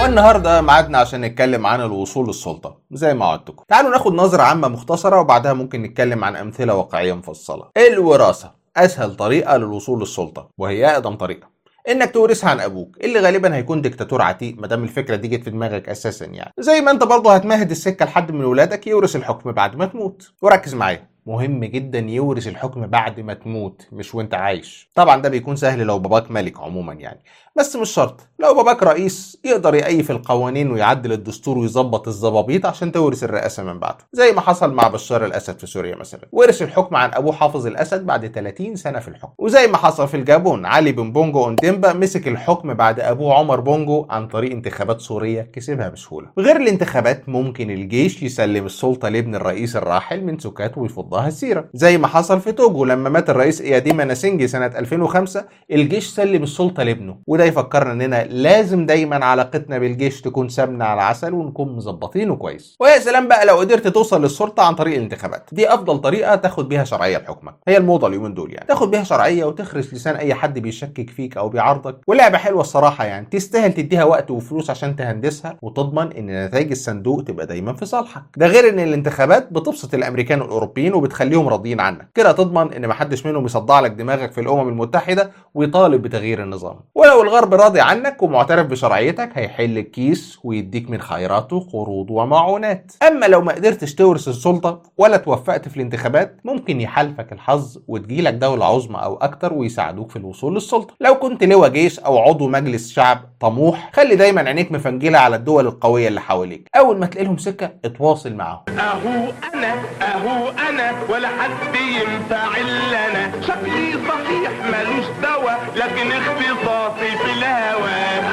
والنهارده ميعادنا عشان نتكلم عن الوصول للسلطه زي ما وعدتكم تعالوا ناخد نظره عامه مختصره وبعدها ممكن نتكلم عن امثله واقعيه مفصله الوراثه اسهل طريقه للوصول للسلطه وهي اقدم طريقه انك تورثها عن ابوك اللي غالبا هيكون ديكتاتور عتيق ما دام الفكره دي جت في دماغك اساسا يعني زي ما انت برضه هتمهد السكه لحد من ولادك يورث الحكم بعد ما تموت وركز معايا مهم جدا يورث الحكم بعد ما تموت مش وانت عايش طبعا ده بيكون سهل لو باباك ملك عموما يعني بس مش شرط لو باباك رئيس يقدر يأيف القوانين ويعدل الدستور ويظبط الظبابيط عشان تورث الرئاسة من بعده زي ما حصل مع بشار الأسد في سوريا مثلا ورث الحكم عن أبوه حافظ الأسد بعد 30 سنة في الحكم وزي ما حصل في الجابون علي بن بونجو أونديمبا مسك الحكم بعد أبوه عمر بونجو عن طريق انتخابات سورية كسبها بسهولة غير الانتخابات ممكن الجيش يسلم السلطة لابن الرئيس الراحل من سكات ويفضها السيرة زي ما حصل في توجو لما مات الرئيس إياديما ناسينجي سنة 2005 الجيش سلم السلطة لابنه وده يفكرنا اننا لازم دايما علاقتنا بالجيش تكون سمنه على عسل ونكون مظبطينه كويس ويا سلام بقى لو قدرت توصل للسلطه عن طريق الانتخابات دي افضل طريقه تاخد بيها شرعيه لحكمك هي الموضه اليومين دول يعني تاخد بيها شرعيه وتخرس لسان اي حد بيشكك فيك او بيعارضك ولعبه حلوه الصراحه يعني تستاهل تديها وقت وفلوس عشان تهندسها وتضمن ان نتائج الصندوق تبقى دايما في صالحك ده غير ان الانتخابات بتبسط الامريكان والاوروبيين وبتخليهم راضيين عنك كده تضمن ان محدش منهم يصدع لك دماغك في الامم المتحده ويطالب بتغيير النظام ولو الغرب راضي عنك ومعترف بشرعيتك هيحل الكيس ويديك من خيراته قروض ومعونات اما لو ما قدرتش تورث السلطه ولا توفقت في الانتخابات ممكن يحالفك الحظ وتجيلك دوله عظمى او اكتر ويساعدوك في الوصول للسلطه لو كنت لواء جيش او عضو مجلس شعب طموح خلي دايما عينيك مفنجله على الدول القويه اللي حواليك اول ما تلاقي لهم سكه اتواصل معاهم اهو انا اهو انا ولا حد ينفع الا انا شكلي صحيح ملوش دوا لكن اختصاصي في الهوى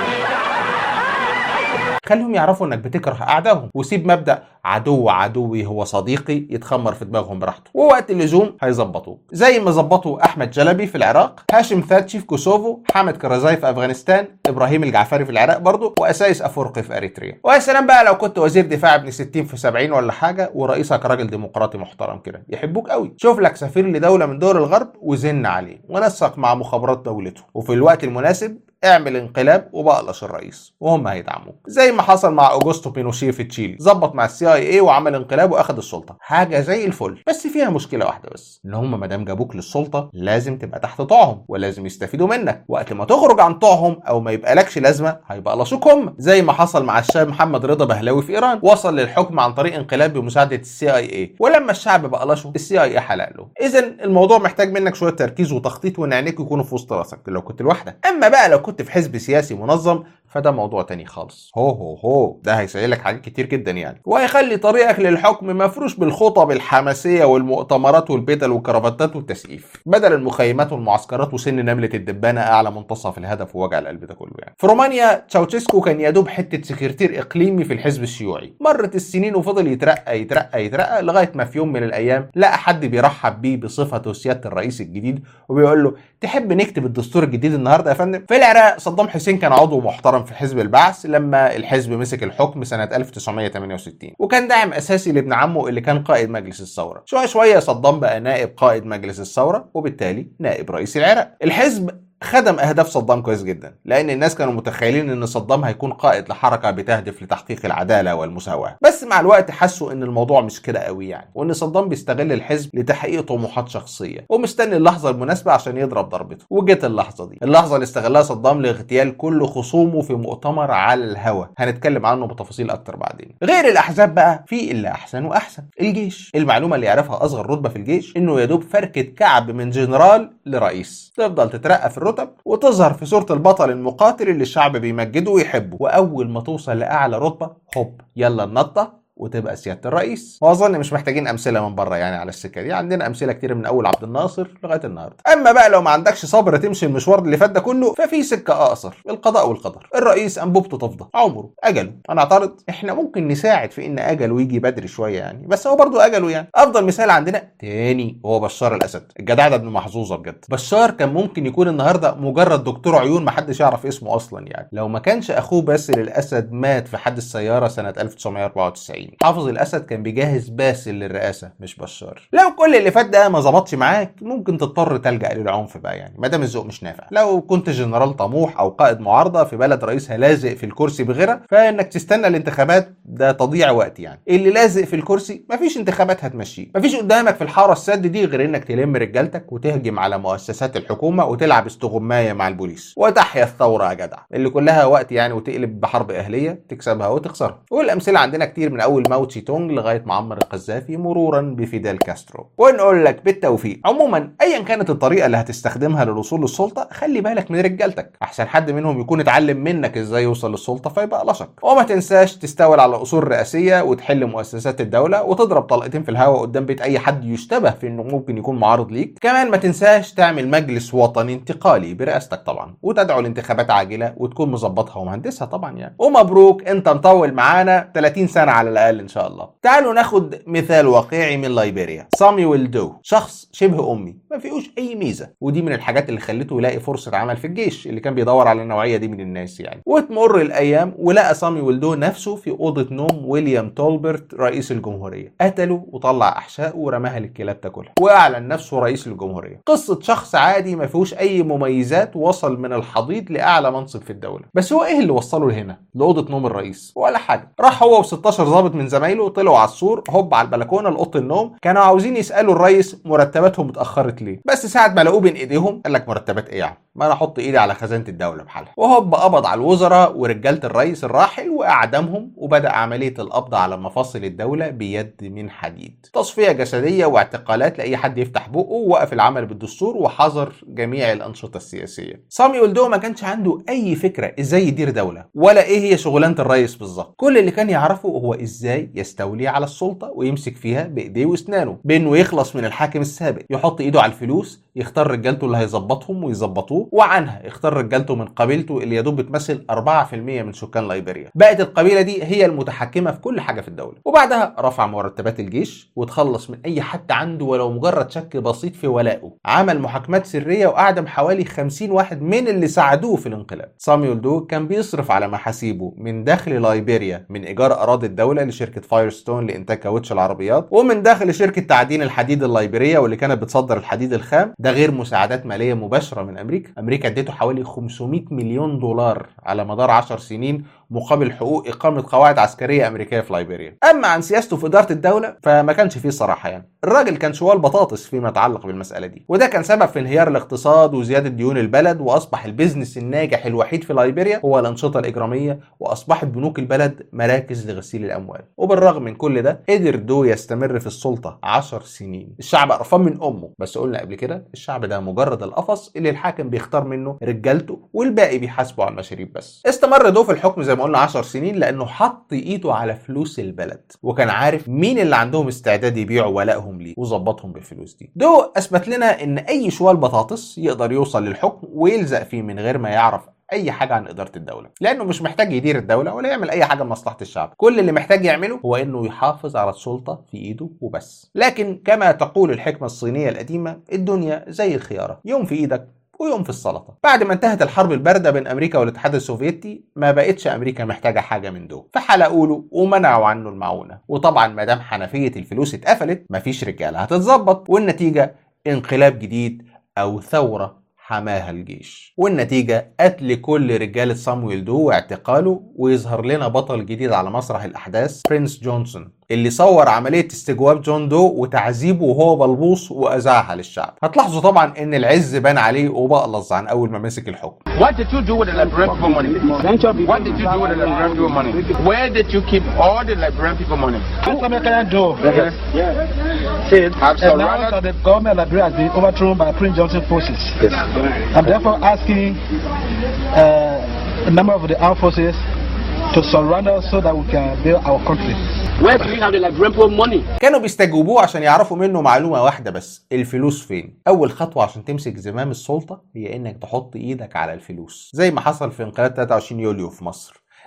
خليهم يعرفوا انك بتكره اعدائهم وسيب مبدا عدو عدوي هو صديقي يتخمر في دماغهم براحته ووقت اللزوم هيظبطوه زي ما ظبطوا احمد جلبي في العراق هاشم ثاتشي في كوسوفو حامد كرزاي في افغانستان ابراهيم الجعفري في العراق برضه واسايس افورقي في اريتريا ويا سلام بقى لو كنت وزير دفاع ابن 60 في 70 ولا حاجه ورئيسك راجل ديمقراطي محترم كده يحبوك قوي شوف لك سفير لدوله من دول الغرب وزن عليه ونسق مع مخابرات دولته وفي الوقت المناسب اعمل انقلاب وبقلش الرئيس وهم هيدعموك زي ما حصل مع اوجوستو بينوشيه في تشيلي ظبط مع السي اي اي وعمل انقلاب واخد السلطه حاجه زي الفل بس فيها مشكله واحده بس ان هم ما دام جابوك للسلطه لازم تبقى تحت طوعهم ولازم يستفيدوا منك وقت ما تخرج عن طوعهم او ما يبقى لكش لازمه هيبقلشوك هم زي ما حصل مع الشاب محمد رضا بهلاوي في ايران وصل للحكم عن طريق انقلاب بمساعده السي اي اي ولما الشعب بقلشه السي اي اي حلق له اذا الموضوع محتاج منك شويه تركيز وتخطيط وان عينيك يكونوا في وسط راسك لو كنت لوحدك اما بقى لو كنت في حزب سياسي منظم فده موضوع تاني خالص هو هو هو ده هيسهل لك حاجات كتير جدا يعني وهيخلي طريقك للحكم مفروش بالخطب الحماسيه والمؤتمرات والبدل والكرافتات والتسقيف بدل المخيمات والمعسكرات وسن نمله الدبانه اعلى منتصف الهدف ووجع القلب ده كله يعني في رومانيا تشاوتشيسكو كان يدوب حته سكرتير اقليمي في الحزب الشيوعي مرت السنين وفضل يترقى يترقى يترقى لغايه ما في يوم من الايام لقى حد بيرحب بيه بصفته سياده الرئيس الجديد وبيقول له تحب نكتب الدستور الجديد النهارده يا فندم في العراق صدام حسين كان عضو محترم في حزب البعث لما الحزب مسك الحكم سنة 1968 وكان داعم أساسي لابن عمه اللي كان قائد مجلس الثورة شوية شوية صدام بقى نائب قائد مجلس الثورة وبالتالي نائب رئيس العراق الحزب خدم اهداف صدام كويس جدا لان الناس كانوا متخيلين ان صدام هيكون قائد لحركه بتهدف لتحقيق العداله والمساواه بس مع الوقت حسوا ان الموضوع مش كده قوي يعني وان صدام بيستغل الحزب لتحقيق طموحات شخصيه ومستني اللحظه المناسبه عشان يضرب ضربته وجت اللحظه دي اللحظه اللي استغلها صدام لاغتيال كل خصومه في مؤتمر على الهوا هنتكلم عنه بتفاصيل اكتر بعدين غير الاحزاب بقى في اللي احسن واحسن الجيش المعلومه اللي يعرفها اصغر رتبه في الجيش انه يدوب فركه كعب من جنرال لرئيس تفضل تترقى في الرتب وتظهر في صورة البطل المقاتل اللي الشعب بيمجده ويحبه وأول ما توصل لأعلى رتبة هوب يلا النطة وتبقى سياده الرئيس واظن مش محتاجين امثله من بره يعني على السكه دي عندنا امثله كتير من اول عبد الناصر لغايه النهارده اما بقى لو ما عندكش صبر تمشي المشوار اللي فات ده كله ففي سكه اقصر القضاء والقدر الرئيس انبوبته تفضى عمره اجله انا اعترض احنا ممكن نساعد في ان اجله يجي بدري شويه يعني بس هو برضه اجله يعني افضل مثال عندنا تاني هو بشار الاسد الجدع ده ابن محظوظه بجد بشار كان ممكن يكون النهارده مجرد دكتور عيون محدش يعرف اسمه اصلا يعني لو ما كانش اخوه باسل الاسد مات في حادث سياره سنه 1994 العيني حافظ الاسد كان بيجهز باسل للرئاسه مش بشار لو كل اللي فات ده ما ظبطش معاك ممكن تضطر تلجا للعنف بقى يعني ما دام الذوق مش نافع لو كنت جنرال طموح او قائد معارضه في بلد رئيسها لازق في الكرسي بغيره فانك تستنى الانتخابات ده تضييع وقت يعني اللي لازق في الكرسي مفيش انتخابات هتمشيه مفيش قدامك في الحاره السد دي غير انك تلم رجالتك وتهجم على مؤسسات الحكومه وتلعب استغمايه مع البوليس وتحيا الثوره يا جدع اللي كلها وقت يعني وتقلب بحرب اهليه تكسبها وتخسرها والامثله عندنا كتير من اول ماو تشي تونج لغايه معمر القذافي مرورا بفيدال كاسترو ونقول لك بالتوفيق عموما ايا كانت الطريقه اللي هتستخدمها للوصول للسلطه خلي بالك من رجالتك احسن حد منهم يكون اتعلم منك ازاي يوصل للسلطه فيبقى لشك وما تنساش تستول على اصول رئاسيه وتحل مؤسسات الدوله وتضرب طلقتين في الهواء قدام بيت اي حد يشتبه في انه ممكن يكون معارض ليك كمان ما تنساش تعمل مجلس وطني انتقالي برئاستك طبعا وتدعو لانتخابات عاجله وتكون مظبطها ومهندسها طبعا يعني ومبروك انت مطول معانا 30 سنه على الاقل ان شاء الله تعالوا ناخد مثال واقعي من لايبيريا ساميويل دو شخص شبه امي ما فيهوش اي ميزه ودي من الحاجات اللي خلته يلاقي فرصه عمل في الجيش اللي كان بيدور على النوعيه دي من الناس يعني وتمر الايام ولقى ساميويل دو نفسه في اوضه نوم ويليام تولبرت رئيس الجمهوريه قتله وطلع احشائه ورماها للكلاب تاكلها واعلن نفسه رئيس الجمهوريه قصه شخص عادي ما فيهوش اي مميزات وصل من الحضيض لاعلى منصب في الدوله بس هو ايه اللي وصله لهنا لاوضه نوم الرئيس ولا حاجه راح هو و16 ضابط من زمايله طلعوا على السور هوب على البلكونه لاوضه النوم كانوا عاوزين يسالوا الرئيس مرتباتهم اتاخرت ليه بس ساعه ما لقوه بين ايديهم قال لك مرتبات ايه يا عم ما انا احط ايدي على خزانه الدوله بحالها وهوب قبض على الوزراء ورجاله الرئيس الراحل واعدمهم وبدا عمليه القبض على مفاصل الدوله بيد من حديد تصفيه جسديه واعتقالات لاي حد يفتح بقه ووقف العمل بالدستور وحظر جميع الانشطه السياسيه ساميويل دو ما كانش عنده اي فكره ازاي يدير دوله ولا ايه هي شغلانه الرئيس بالظبط كل اللي كان يعرفه هو ازاي يستولي على السلطه ويمسك فيها بايديه واسنانه بانه يخلص من الحاكم السابق يحط ايده على الفلوس يختار رجالته اللي هيظبطهم ويظبطوه وعنها اختار رجالته من قبيلته اللي يا دوب بتمثل 4% من سكان لايبيريا بقت القبيله دي هي المتحكمه في كل حاجه في الدوله وبعدها رفع مرتبات الجيش وتخلص من اي حد عنده ولو مجرد شك بسيط في ولائه عمل محاكمات سريه واعدم حوالي 50 واحد من اللي ساعدوه في الانقلاب ساميول دو كان بيصرف على محاسيبه من داخل لايبيريا من ايجار اراضي الدوله لشركه فايرستون لانتاج كاوتش العربيات ومن داخل شركه تعدين الحديد اللايبيريه واللي كانت بتصدر الحديد الخام ده غير مساعدات ماليه مباشره من امريكا امريكا اديته حوالي 500 مليون دولار على مدار 10 سنين مقابل حقوق اقامه قواعد عسكريه امريكيه في لايبيريا اما عن سياسته في اداره الدوله فما كانش فيه صراحه يعني الراجل كان شوال بطاطس فيما يتعلق بالمساله دي وده كان سبب في انهيار الاقتصاد وزياده ديون البلد واصبح البيزنس الناجح الوحيد في لايبيريا هو الانشطه الاجراميه واصبحت بنوك البلد مراكز لغسيل الاموال وبالرغم من كل ده قدر دو يستمر في السلطه 10 سنين الشعب قرفان من امه بس قلنا قبل كده الشعب ده مجرد القفص اللي الحاكم بيختار منه رجالته والباقي بيحاسبه على المشاريب بس استمر دو في الحكم زي ما قلنا 10 سنين لانه حط ايده على فلوس البلد وكان عارف مين اللي عندهم استعداد يبيعوا ولائهم ليه وظبطهم بالفلوس دي دو اثبت لنا ان اي شوال بطاطس يقدر يوصل للحكم ويلزق فيه من غير ما يعرف اي حاجه عن اداره الدوله لانه مش محتاج يدير الدوله ولا يعمل اي حاجه لمصلحه الشعب كل اللي محتاج يعمله هو انه يحافظ على السلطه في ايده وبس لكن كما تقول الحكمه الصينيه القديمه الدنيا زي الخياره يوم في ايدك ويوم في السلطه بعد ما انتهت الحرب البارده بين امريكا والاتحاد السوفيتي ما بقتش امريكا محتاجه حاجه من دول فحلقوا له ومنعوا عنه المعونه وطبعا ما دام حنفيه الفلوس اتقفلت مفيش رجاله هتتظبط والنتيجه انقلاب جديد او ثوره حماها الجيش والنتيجة قتل كل رجالة صامويل دو واعتقاله ويظهر لنا بطل جديد على مسرح الأحداث برنس جونسون اللي صور عملية استجواب جون دو وتعذيبه وهو بلبوص وأذاعها للشعب هتلاحظوا طبعا إن العز بان عليه وبقلص عن أول ما مسك الحكم What did you do with the Liberian people money? What did you do with the Liberian people money? Where did you keep all the Liberian people money? That's what can do. Yes. Have And now surrounded that the government of Liberia has been overthrown by Prince Johnson forces. I'm therefore asking uh, a member of the armed forces to surrender so that we can build our country. Where do we have the Liberian people money? كانوا بيستجوبوه عشان يعرفوا منه معلومة واحدة بس الفلوس فين أول خطوة عشان تمسك زمام السلطة هي إنك تحط إيدك على الفلوس زي ما حصل في انقلاب 23 يوليو في مصر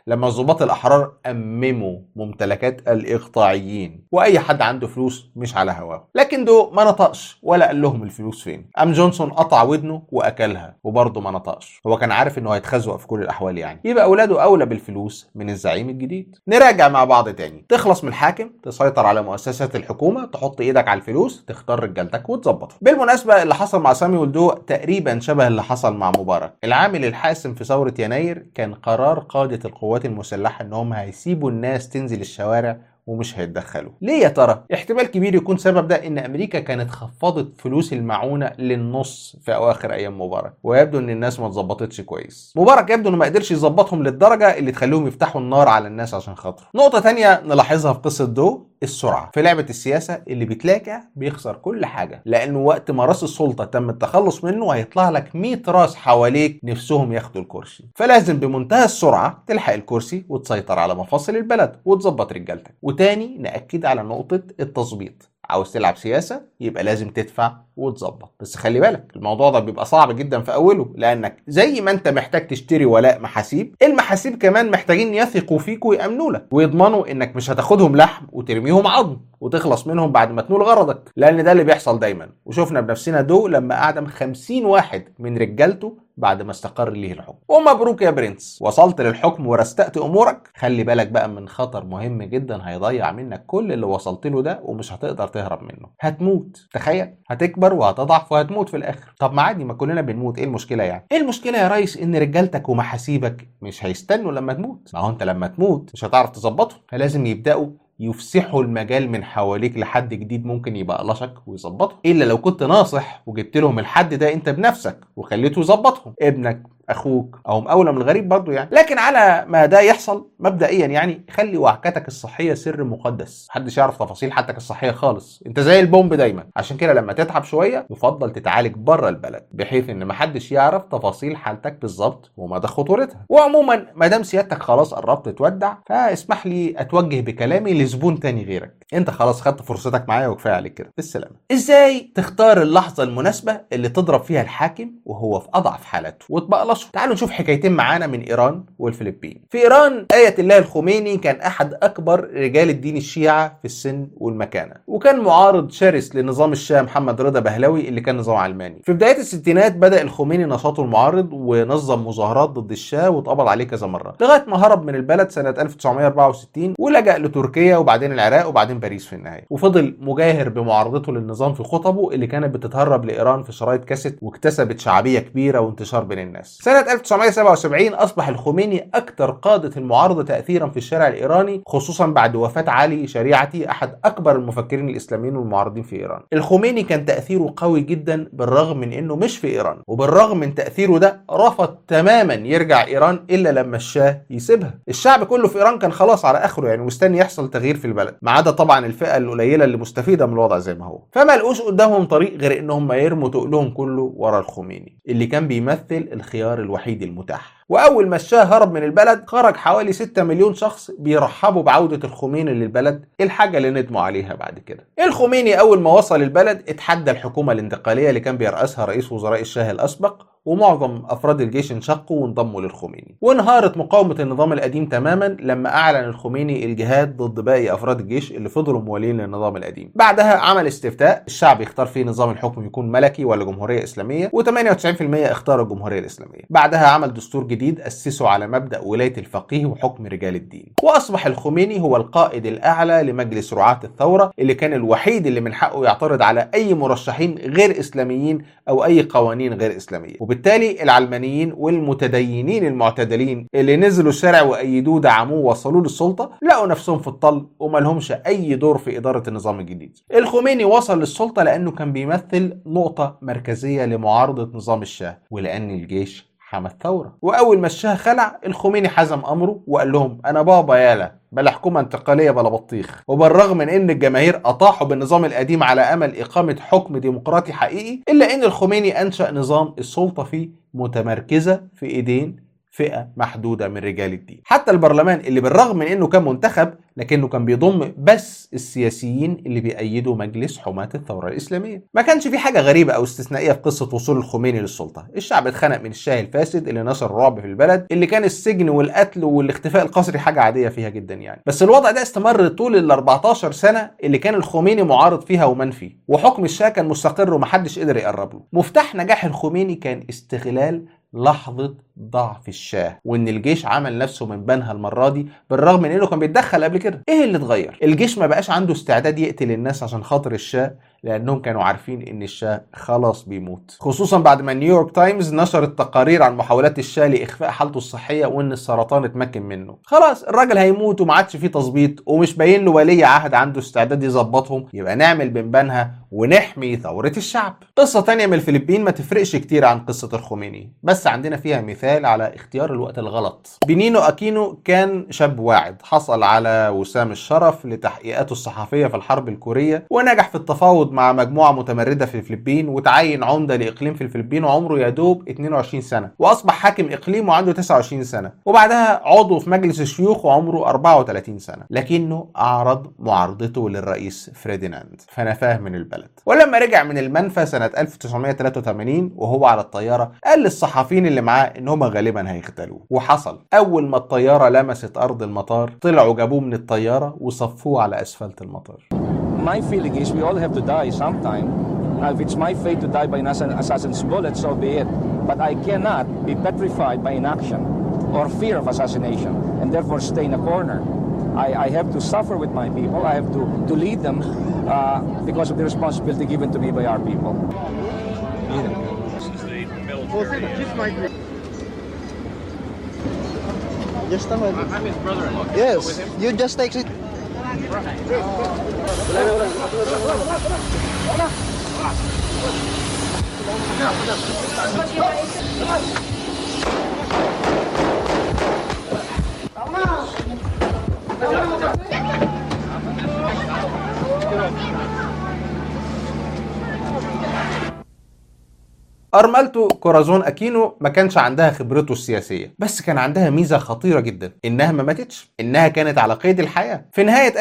لما الضباط الاحرار امموا ممتلكات الاقطاعيين واي حد عنده فلوس مش على هواه لكن دو ما نطقش ولا قال لهم الفلوس فين ام جونسون قطع ودنه واكلها وبرضه ما نطقش هو كان عارف انه هيتخزوق في كل الاحوال يعني يبقى اولاده اولى بالفلوس من الزعيم الجديد نراجع مع بعض تاني تخلص من الحاكم تسيطر على مؤسسات الحكومه تحط ايدك على الفلوس تختار رجالتك وتظبطهم بالمناسبه اللي حصل مع سامي ولدو تقريبا شبه اللي حصل مع مبارك العامل الحاسم في ثوره يناير كان قرار قاده القوات المسلحه انهم هيسيبوا الناس تنزل الشوارع ومش هيتدخلوا ليه يا ترى احتمال كبير يكون سبب ده ان امريكا كانت خفضت فلوس المعونه للنص في اواخر ايام مبارك ويبدو ان الناس ما اتظبطتش كويس مبارك يبدو انه ما قدرش يظبطهم للدرجه اللي تخليهم يفتحوا النار على الناس عشان خاطره نقطه تانية نلاحظها في قصه دو السرعه في لعبه السياسه اللي بيتلاكع بيخسر كل حاجه لانه وقت ما راس السلطه تم التخلص منه هيطلع لك 100 راس حواليك نفسهم ياخدوا الكرسي فلازم بمنتهى السرعه تلحق الكرسي وتسيطر على مفاصل البلد وتظبط رجالتك وتاني ناكد على نقطه التظبيط عاوز تلعب سياسه يبقى لازم تدفع وتظبط بس خلي بالك الموضوع ده بيبقى صعب جدا في اوله لانك زي ما انت محتاج تشتري ولاء محاسيب المحاسيب كمان محتاجين يثقوا فيك ويامنوا لك ويضمنوا انك مش هتاخدهم لحم وترميهم عظم وتخلص منهم بعد ما تنول غرضك لان ده اللي بيحصل دايما وشفنا بنفسنا دو لما اعدم 50 واحد من رجالته بعد ما استقر ليه الحكم ومبروك يا برنس وصلت للحكم ورستقت امورك خلي بالك بقى من خطر مهم جدا هيضيع منك كل اللي وصلت له ده ومش هتقدر تهرب منه هتموت تخيل هتكبر وهتضعف وهتموت في الاخر طب ما عادي ما كلنا بنموت ايه المشكله يعني ايه المشكله يا ريس ان رجالتك ومحاسيبك مش هيستنوا لما تموت ما هو انت لما تموت مش هتعرف تظبطهم فلازم يبداوا يفسحوا المجال من حواليك لحد جديد ممكن يبقى قلشك ويظبطهم الا لو كنت ناصح وجبت لهم الحد ده انت بنفسك وخليته يظبطهم ابنك اخوك او مقاوله من الغريب برضه يعني لكن على ما ده يحصل مبدئيا يعني خلي وعكتك الصحيه سر مقدس محدش يعرف تفاصيل حالتك الصحيه خالص انت زي البومب دايما عشان كده لما تتعب شويه يفضل تتعالج بره البلد بحيث ان محدش يعرف تفاصيل حالتك بالظبط ومدى خطورتها وعموما ما دام سيادتك خلاص قربت تودع فاسمح لي اتوجه بكلامي لزبون تاني غيرك انت خلاص خدت فرصتك معايا وكفايه عليك كده بالسلامه ازاي تختار اللحظه المناسبه اللي تضرب فيها الحاكم وهو في اضعف حالاته وتبقلشه تعالوا نشوف حكايتين معانا من ايران والفلبين في ايران ايه الله الخميني كان احد اكبر رجال الدين الشيعه في السن والمكانه وكان معارض شرس لنظام الشاه محمد رضا بهلوي اللي كان نظام علماني في بدايه الستينات بدا الخميني نشاطه المعارض ونظم مظاهرات ضد الشاه واتقبض عليه كذا مره لغايه ما هرب من البلد سنه 1964 ولجأ لتركيا وبعدين العراق وبعدين باريس في النهايه وفضل مجاهر بمعارضته للنظام في خطبه اللي كانت بتتهرب لايران في شرايط كاسيت واكتسبت شعبيه كبيره وانتشار بين الناس سنه 1977 اصبح الخميني اكثر قاده المعارضه تاثيرا في الشارع الايراني خصوصا بعد وفاه علي شريعتي احد اكبر المفكرين الاسلاميين والمعارضين في ايران الخميني كان تاثيره قوي جدا بالرغم من انه مش في ايران وبالرغم من تاثيره ده رفض تماما يرجع ايران الا لما الشاه يسيبها الشعب كله في ايران كان خلاص على اخره يعني مستني يحصل تغيير في البلد ما عدا طبعا الفئه القليله اللي مستفيده من الوضع زي ما هو فما لقوش قدامهم طريق غير انهم يرموا تقلهم كله ورا الخميني اللي كان بيمثل الخيار الوحيد المتاح واول ما الشاه هرب من البلد خرج حوالي 6 مليون شخص بيرحبوا بعوده الخميني للبلد الحاجه اللي ندموا عليها بعد كده الخميني اول ما وصل البلد اتحدى الحكومه الانتقاليه اللي كان بيرأسها رئيس وزراء الشاه الاسبق ومعظم افراد الجيش انشقوا وانضموا للخميني وانهارت مقاومه النظام القديم تماما لما اعلن الخميني الجهاد ضد باقي افراد الجيش اللي فضلوا موالين للنظام القديم بعدها عمل استفتاء الشعب يختار فيه نظام الحكم يكون ملكي ولا جمهوريه اسلاميه و98% اختاروا الجمهوريه الاسلاميه بعدها عمل دستور جديد اسسه على مبدا ولايه الفقيه وحكم رجال الدين واصبح الخميني هو القائد الاعلى لمجلس رعاه الثوره اللي كان الوحيد اللي من حقه يعترض على اي مرشحين غير اسلاميين او اي قوانين غير اسلاميه وبالتالي العلمانيين والمتدينين المعتدلين اللي نزلوا الشارع وايدوه دعموه ووصلوه للسلطه لقوا نفسهم في الطل وما لهمش اي دور في اداره النظام الجديد. الخميني وصل للسلطه لانه كان بيمثل نقطه مركزيه لمعارضه نظام الشاه ولان الجيش حمى الثوره واول ما الشاه خلع الخميني حزم امره وقال لهم انا بابا يالا بلا حكومة انتقالية بلا بطيخ وبالرغم من ان الجماهير اطاحوا بالنظام القديم على امل اقامة حكم ديمقراطي حقيقي الا ان الخميني انشأ نظام السلطة فيه متمركزة في ايدين فئة محدودة من رجال الدين حتى البرلمان اللي بالرغم من انه كان منتخب لكنه كان بيضم بس السياسيين اللي بيأيدوا مجلس حماة الثورة الإسلامية ما كانش في حاجة غريبة أو استثنائية في قصة وصول الخميني للسلطة الشعب اتخنق من الشاه الفاسد اللي نشر الرعب في البلد اللي كان السجن والقتل والاختفاء القسري حاجة عادية فيها جدا يعني بس الوضع ده استمر طول ال 14 سنة اللي كان الخميني معارض فيها ومنفي وحكم الشاه كان مستقر ومحدش قدر يقرب له مفتاح نجاح الخميني كان استغلال لحظة ضعف الشاه وان الجيش عمل نفسه من بنها المرة دي بالرغم من انه كان بيتدخل قبل كده ايه اللي اتغير الجيش ما بقاش عنده استعداد يقتل الناس عشان خاطر الشاه لانهم كانوا عارفين ان الشاه خلاص بيموت خصوصا بعد ما نيويورك تايمز نشرت تقارير عن محاولات الشاه لاخفاء حالته الصحيه وان السرطان اتمكن منه خلاص الراجل هيموت وما عادش فيه تظبيط ومش باين له ولي عهد عنده استعداد يظبطهم يبقى نعمل بنبانها ونحمي ثوره الشعب قصه تانية من الفلبين ما تفرقش كتير عن قصه الخميني بس عندنا فيها مثال على اختيار الوقت الغلط بنينو اكينو كان شاب واعد حصل على وسام الشرف لتحقيقاته الصحفيه في الحرب الكوريه ونجح في التفاوض مع مجموعه متمرده في الفلبين وتعين عمده لاقليم في الفلبين وعمره يدوب 22 سنه واصبح حاكم اقليم وعنده 29 سنه وبعدها عضو في مجلس الشيوخ وعمره 34 سنه لكنه اعرض معارضته للرئيس فريديناند فنفاه من البلد ولما رجع من المنفى سنه 1983 وهو على الطياره قال للصحفيين اللي معاه ان هم غالبا هيغتالوه وحصل اول ما الطياره لمست ارض المطار طلعوا جابوه من الطياره وصفوه على اسفلت المطار my feeling is we all have to die sometime. Now, if it's my fate to die by an assassin- assassin's bullet, so be it. But I cannot be petrified by inaction or fear of assassination and therefore stay in a corner. I, I have to suffer with my people. I have to, to lead them uh, because of the responsibility given to me by our people. Just I'm his brother-in-law. Yes, you just take it. أرملته كورازون أكينو ما كانش عندها خبرته السياسية بس كان عندها ميزة خطيرة جدا إنها ما ماتتش إنها كانت على قيد الحياة في نهاية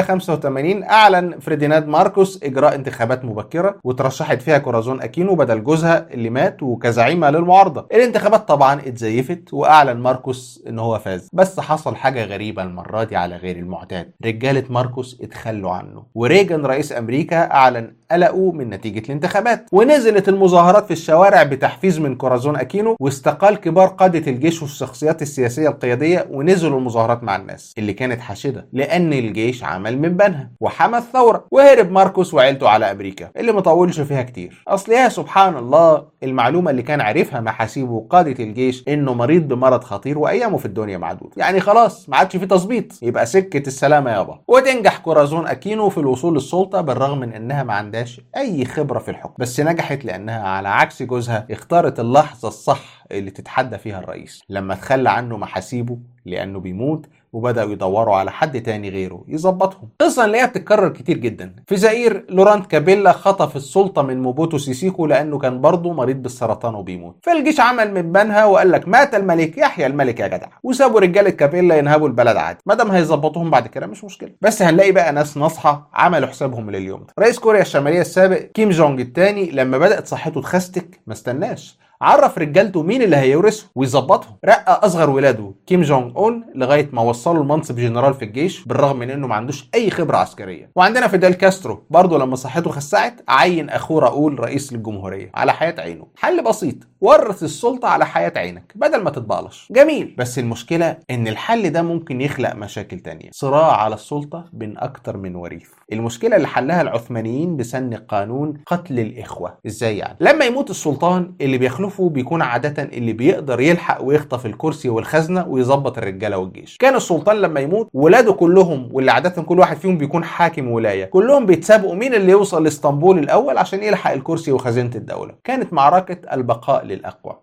1985 أعلن فريديناند ماركوس إجراء انتخابات مبكرة وترشحت فيها كورازون أكينو بدل جوزها اللي مات وكزعيمة للمعارضة الانتخابات طبعا اتزيفت وأعلن ماركوس إن هو فاز بس حصل حاجة غريبة المرة دي على غير المعتاد رجالة ماركوس اتخلوا عنه وريجن رئيس أمريكا أعلن قلقوا من نتيجة الانتخابات ونزلت المظاهرات في الشوارع بتحفيز من كورازون أكينو واستقال كبار قادة الجيش والشخصيات السياسية القيادية ونزلوا المظاهرات مع الناس اللي كانت حاشدة لأن الجيش عمل من بنها وحمى الثورة وهرب ماركوس وعيلته على أمريكا اللي مطولش فيها كتير أصل يا سبحان الله المعلومة اللي كان عارفها محاسيبه قادة الجيش إنه مريض بمرض خطير وأيامه في الدنيا معدودة يعني خلاص ما عادش في تظبيط يبقى سكة السلامة يابا وتنجح كورازون أكينو في الوصول للسلطة بالرغم من إنها ما عندهاش أي خبرة في الحكم بس نجحت لأنها على عكس جوزها اختارت اللحظة الصح اللي تتحدى فيها الرئيس لما تخلى عنه محاسيبه لأنه بيموت وبدأوا يدوروا على حد تاني غيره يظبطهم قصة نلاقيها بتتكرر كتير جدا في زئير لورانت كابيلا خطف السلطة من موبوتو سيسيكو لأنه كان برضه مريض بالسرطان وبيموت فالجيش عمل من بنها وقال لك مات الملك يحيى الملك يا جدع وسابوا رجالة كابيلا ينهبوا البلد عادي ما دام هيظبطوهم بعد كده مش مشكلة بس هنلاقي بقى ناس ناصحة عملوا حسابهم لليوم ده رئيس كوريا الشمالية السابق كيم جونج الثاني لما بدأت صحته تخستك ما استناش عرف رجالته مين اللي هيورثه ويظبطهم رقى اصغر ولاده كيم جونج اون لغايه ما وصله لمنصب جنرال في الجيش بالرغم من انه ما عندوش اي خبره عسكريه وعندنا فيدال كاسترو برضه لما صحته خسعت عين اخوه راؤول رئيس للجمهوريه على حياه عينه حل بسيط ورث السلطه على حياه عينك بدل ما تتبالش جميل بس المشكله ان الحل ده ممكن يخلق مشاكل تانية صراع على السلطه بين اكتر من وريث المشكله اللي حلها العثمانيين بسن قانون قتل الاخوه ازاي يعني لما يموت السلطان اللي بيخلفه بيكون عاده اللي بيقدر يلحق ويخطف الكرسي والخزنه ويظبط الرجاله والجيش كان السلطان لما يموت ولاده كلهم واللي عاده كل واحد فيهم بيكون حاكم ولايه كلهم بيتسابقوا مين اللي يوصل لاسطنبول الاول عشان يلحق الكرسي وخزينه الدوله كانت معركه البقاء للاقوى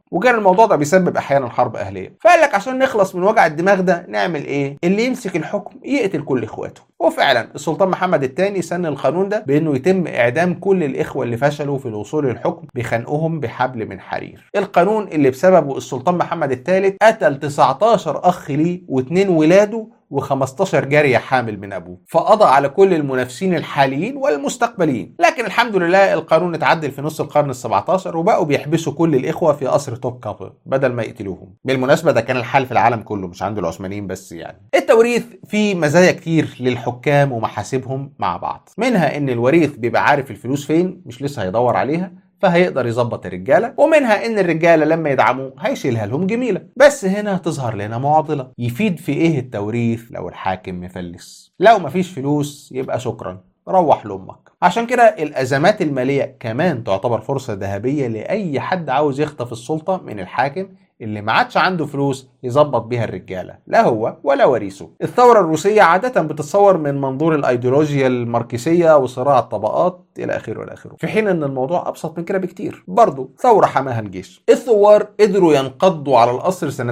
وكان الموضوع ده بيسبب احيانا حرب اهليه فقال لك عشان نخلص من وجع الدماغ ده نعمل ايه اللي يمسك الحكم يقتل كل اخواته وفعلا السلطان محمد الثاني سن القانون ده بانه يتم اعدام كل الاخوه اللي فشلوا في الوصول للحكم بخنقهم بحبل من حرير القانون اللي بسببه السلطان محمد الثالث قتل 19 اخ ليه واثنين ولاده و15 جارية حامل من أبوه فقضى على كل المنافسين الحاليين والمستقبليين لكن الحمد لله القانون اتعدل في نص القرن ال17 وبقوا بيحبسوا كل الإخوة في قصر توب كابل بدل ما يقتلوهم بالمناسبة ده كان الحال في العالم كله مش عند العثمانيين بس يعني التوريث فيه مزايا كتير للحكام ومحاسبهم مع بعض منها ان الوريث بيبقى عارف الفلوس فين مش لسه هيدور عليها فهيقدر يظبط الرجاله ومنها ان الرجاله لما يدعموه هيشيلها لهم جميله بس هنا هتظهر لنا معضله يفيد في ايه التوريث لو الحاكم مفلس لو مفيش فلوس يبقى شكرا روح لامك عشان كده الازمات الماليه كمان تعتبر فرصه ذهبيه لاي حد عاوز يخطف السلطه من الحاكم اللي ما عادش عنده فلوس يظبط بيها الرجاله لا هو ولا وريثه الثوره الروسيه عاده بتتصور من منظور الايديولوجيا الماركسيه وصراع الطبقات الى اخره الى اخره في حين ان الموضوع ابسط من كده بكتير برضه ثوره حماها الجيش الثوار قدروا ينقضوا على القصر سنه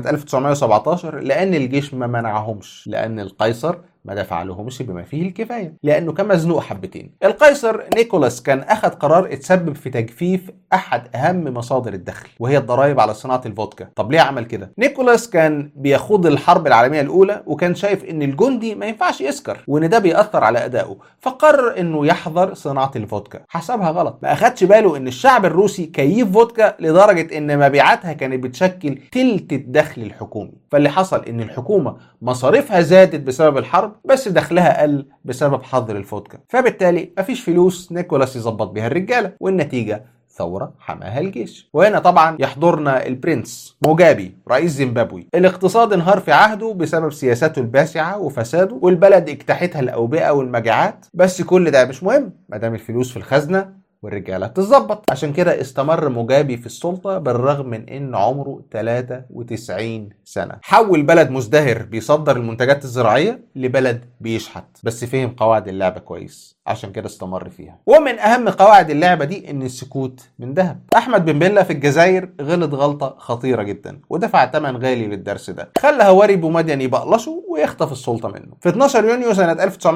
1917 لان الجيش ما منعهمش لان القيصر ما دفع لهمش بما فيه الكفايه لانه كان مزنوق حبتين القيصر نيكولاس كان اخذ قرار اتسبب في تجفيف احد اهم مصادر الدخل وهي الضرائب على صناعه الفودكا طب ليه عمل كده نيكولاس كان بيخوض الحرب العالميه الاولى وكان شايف ان الجندي ما ينفعش يسكر وان ده بيأثر على ادائه فقرر انه يحظر صناعه الفودكا حسبها غلط ما اخدش باله ان الشعب الروسي كيف فودكا لدرجه ان مبيعاتها كانت بتشكل تلت الدخل الحكومي فاللي حصل ان الحكومه مصاريفها زادت بسبب الحرب بس دخلها قل بسبب حظر الفودكا فبالتالي مفيش فلوس نيكولاس يظبط بيها الرجاله والنتيجه ثورة حماها الجيش وهنا طبعا يحضرنا البرنس موجابي رئيس زيمبابوي الاقتصاد انهار في عهده بسبب سياساته الباسعة وفساده والبلد اجتاحتها الأوبئة والمجاعات بس كل ده مش مهم ما دام الفلوس في الخزنة والرجالة تتظبط عشان كده استمر موجابي في السلطة بالرغم من ان عمره 93 سنة حول بلد مزدهر بيصدر المنتجات الزراعية لبلد بيشحت بس فهم قواعد اللعبة كويس عشان كده استمر فيها ومن اهم قواعد اللعبة دي ان السكوت من ذهب احمد بن بيلا في الجزائر غلط غلطة خطيرة جدا ودفع ثمن غالي للدرس ده خلى هواري بومدين يبقلشه ويخطف السلطة منه في 12 يونيو سنة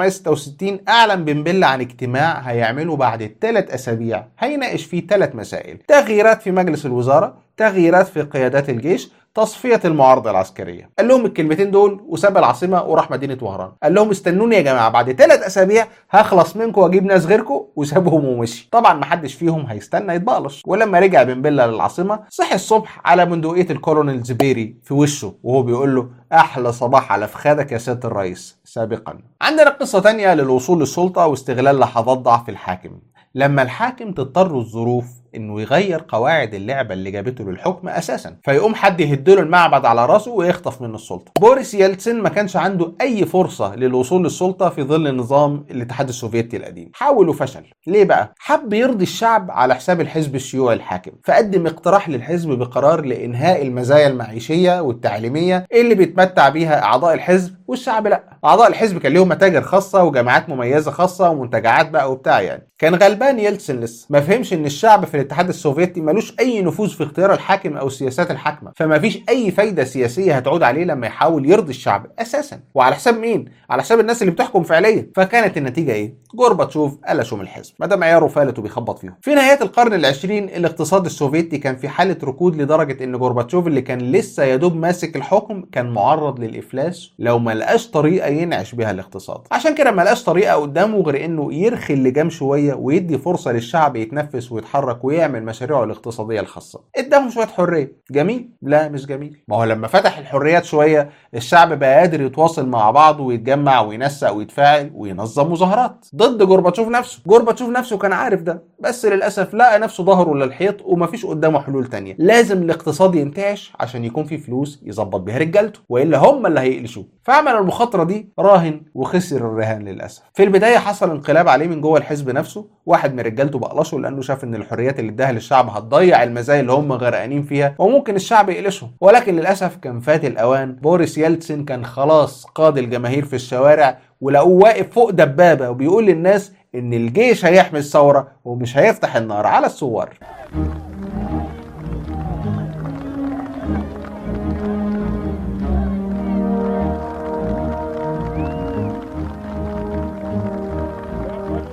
1966 اعلن بن بيلا عن اجتماع هيعمله بعد ثلاث اسابيع هيناقش فيه ثلاث مسائل تغييرات في مجلس الوزارة تغييرات في قيادات الجيش تصفية المعارضة العسكرية قال لهم الكلمتين دول وساب العاصمة وراح مدينة وهران قال لهم استنوني يا جماعة بعد ثلاث أسابيع هخلص منكم وأجيب ناس غيركم وسابهم ومشي طبعا ما حدش فيهم هيستنى يتبقلش ولما رجع بن بيلا للعاصمة صحي الصبح على بندقية الكولونيل زبيري في وشه وهو بيقول له أحلى صباح على فخادك يا سيادة الرئيس سابقا عندنا قصة تانية للوصول للسلطة واستغلال لحظات ضعف الحاكم لما الحاكم تضطر الظروف انه يغير قواعد اللعبه اللي جابته للحكم اساسا فيقوم حد يهدله المعبد على راسه ويخطف منه السلطه بوريس يلتسن ما كانش عنده اي فرصه للوصول للسلطه في ظل نظام الاتحاد السوفيتي القديم حاول وفشل ليه بقى حب يرضي الشعب على حساب الحزب الشيوعي الحاكم فقدم اقتراح للحزب بقرار لانهاء المزايا المعيشيه والتعليميه اللي بيتمتع بيها اعضاء الحزب والشعب لا اعضاء الحزب كان ليهم متاجر خاصه وجامعات مميزه خاصه ومنتجعات بقى وبتاع يعني كان غلبان يلتسن لسه ما فهمش ان الشعب في الاتحاد السوفيتي ملوش اي نفوذ في اختيار الحاكم او السياسات الحاكمه فما فيش اي فايده سياسيه هتعود عليه لما يحاول يرضي الشعب اساسا وعلى حساب مين على حساب الناس اللي بتحكم فعليا فكانت النتيجه ايه جورباتشوف قلشوا من الحزب ما دام عياره فالت وبيخبط فيهم في نهايه القرن العشرين الاقتصاد السوفيتي كان في حاله ركود لدرجه ان جورباتشوف اللي كان لسه يا دوب ماسك الحكم كان معرض للافلاس لو ما لقاش طريقه ينعش بيها الاقتصاد عشان كده ما لقاش طريقه قدامه غير انه يرخي اللجام شويه ويدي فرصه للشعب يتنفس ويتحرك ويعمل مشاريعه الاقتصاديه الخاصه اداهم شويه حريه جميل لا مش جميل ما هو لما فتح الحريات شويه الشعب بقى قادر يتواصل مع بعضه ويتجمع وينسق ويتفاعل وينظم مظاهرات ضد جورباتشوف نفسه جورباتشوف نفسه كان عارف ده بس للاسف لقى نفسه ظهره للحيط ومفيش قدامه حلول تانية لازم الاقتصاد ينتعش عشان يكون في فلوس يظبط بيها رجالته والا هم اللي هيقلشوه فعمل المخاطره دي راهن وخسر الرهان للاسف في البدايه حصل انقلاب عليه من جوه الحزب نفسه واحد من رجالته بقلشه لانه شاف ان الحريات اللي اداها للشعب هتضيع المزايا اللي هم غرقانين فيها وممكن الشعب يقلشهم ولكن للاسف كان فات الاوان بوريس يلتسن كان خلاص قاد الجماهير في الشوارع ولقوه واقف فوق دبابه وبيقول للناس ان الجيش هيحمي الثوره ومش هيفتح النار على الثوار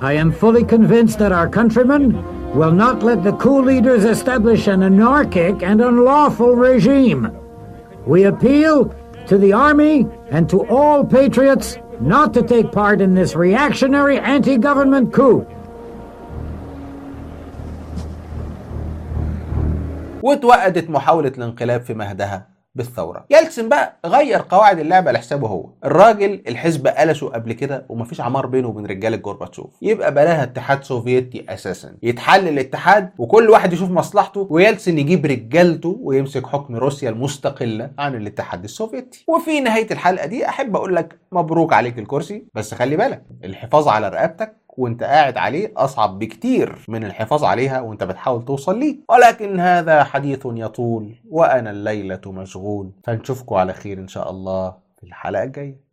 I am fully convinced that our countrymen will not let the coup leaders establish an anarchic and unlawful regime. We appeal to the army and to all patriots not to take part in this reactionary anti government coup. واتوقدت محاولة الانقلاب في مهدها بالثورة يلتسن بقى غير قواعد اللعبة لحسابه هو الراجل الحزب قلشه قبل كده ومفيش عمار بينه وبين رجالة جورباتشوف يبقى بلاها اتحاد سوفيتي اساسا يتحل الاتحاد وكل واحد يشوف مصلحته ويلتسن يجيب رجالته ويمسك حكم روسيا المستقلة عن الاتحاد السوفيتي وفي نهاية الحلقة دي احب اقول لك مبروك عليك الكرسي بس خلي بالك الحفاظ على رقبتك وانت قاعد عليه اصعب بكتير من الحفاظ عليها وانت بتحاول توصل ليه ولكن هذا حديث يطول وانا الليله مشغول فنشوفكم على خير ان شاء الله في الحلقه الجايه